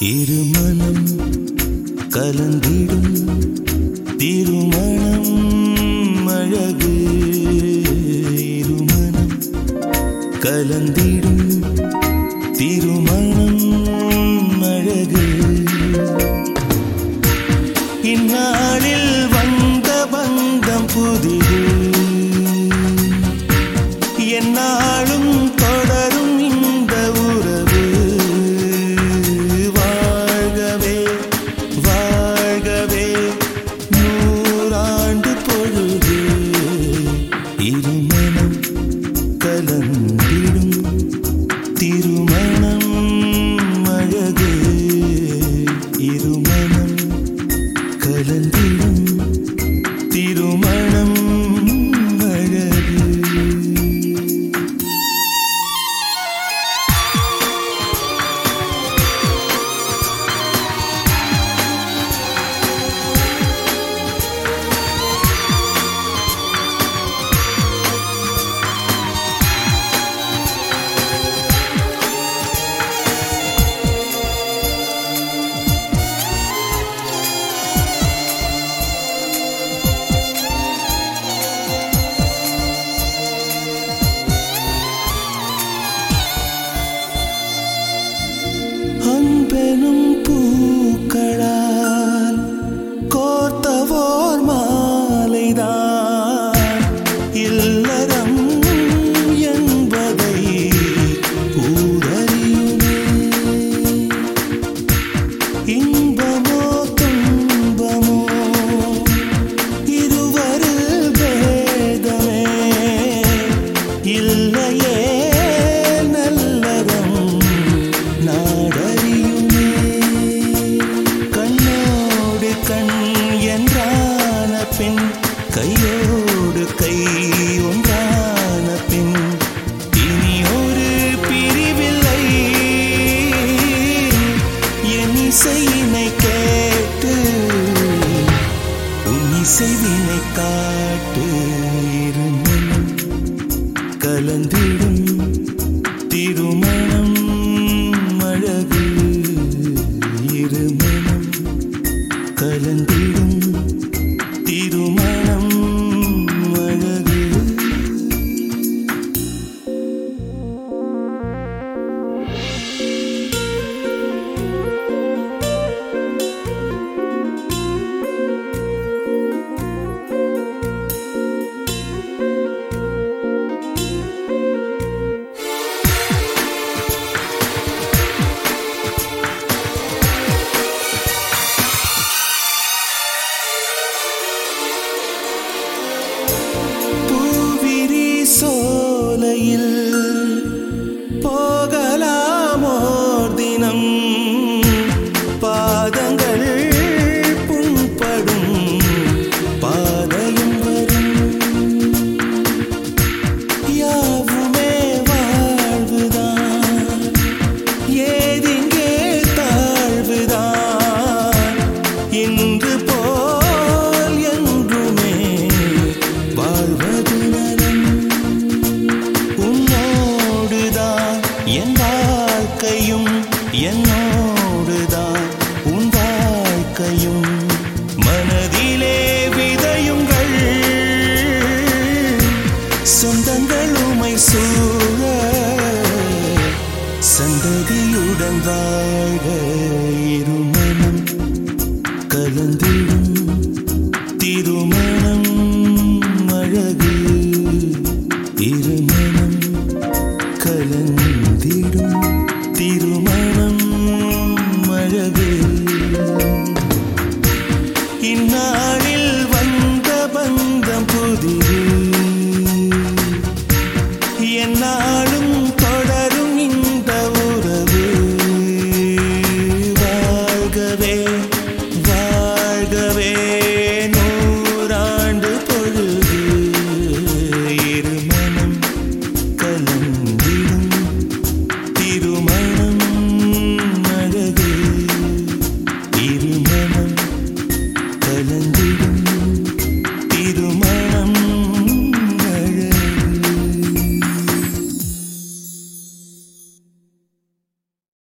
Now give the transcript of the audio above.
இருமனம் கலந்திடும் திருமணம் அழகு இருமனம் கலந்திடும் திருமணம் அழகு இந்நாளில் வந்த பந்தம் புதிது என்னாலும் தொடரும் இந்த உறவு வாழ்கவே வாழ்கவே நூறாண்டு பொழுது இருமனம் கலந்திடும் திருமணம் அழகு இருமனம் கலந்திடும் திருமணம் அழகு அன்பெனும் பூக்களால் கோர்த்தவோர் மாலைதான் இல்லறம் என்பதை ஊரறியுமே இன்பமோ துன்பமோ இருவரில் பேதமே இல்லையே நல்லதம் நாடறியுமே கண்ணோடு கண் என்றான பின் கையோடு கை ஒன்றான பின் இனி ஒரு பிரிவில்லை என் இசையினை கேட்டு உன் இசைவினை காட்டு இருமனம் கலந்திடும் திருமணம் அழகு இருமணம் கலந்திடும் திருமணம் அழகு பூவிரி சோலையில் போகலாமோர் தினம் பாதங்கள் புண்படும் பாதையும் வரும் யாவுமே வாழ்வுதான் ஏதிங்கே தாழ்வுதான் இன்று போல் என்றுமே வாழ்வது நலம் உன்னோடுதான் என் வாழ்க்கையும் என்னோடுதான் உன் வாழ்க்கையும் மனதிலே விதையுங்கள் சொந்தங்கள் உமை சூழ சந்ததியுடன் வாழ இருமனம் கலந்திடும்